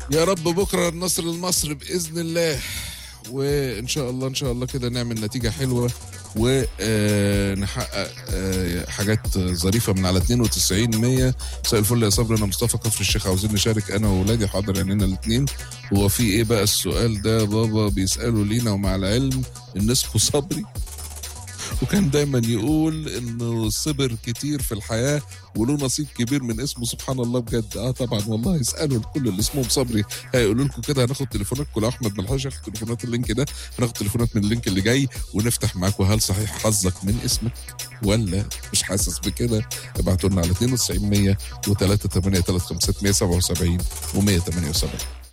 يا رب بكره النصر لمصر باذن الله وان شاء الله ان شاء الله كده نعمل نتيجه حلوه ونحقق حاجات ظريفه من على 92 100 مساء الفل يا صبري انا مصطفى كفر الشيخ عاوزين نشارك انا واولادي حاضر عينينا الاثنين هو في ايه بقى السؤال ده بابا بيساله لينا ومع العلم ان اسمه صبري وكان دايما يقول انه صبر كتير في الحياه وله نصيب كبير من اسمه سبحان الله بجد اه طبعا والله اسالوا الكل اللي اسمهم صبري هيقولوا لكم كده هناخد تليفوناتكم لو احمد ملحقش ياخد تليفونات اللينك ده هناخد تليفونات من اللينك اللي جاي ونفتح معاكم هل صحيح حظك من اسمك ولا مش حاسس بكده ابعتوا لنا على 92 100 و 3 8 3 5 177 و 178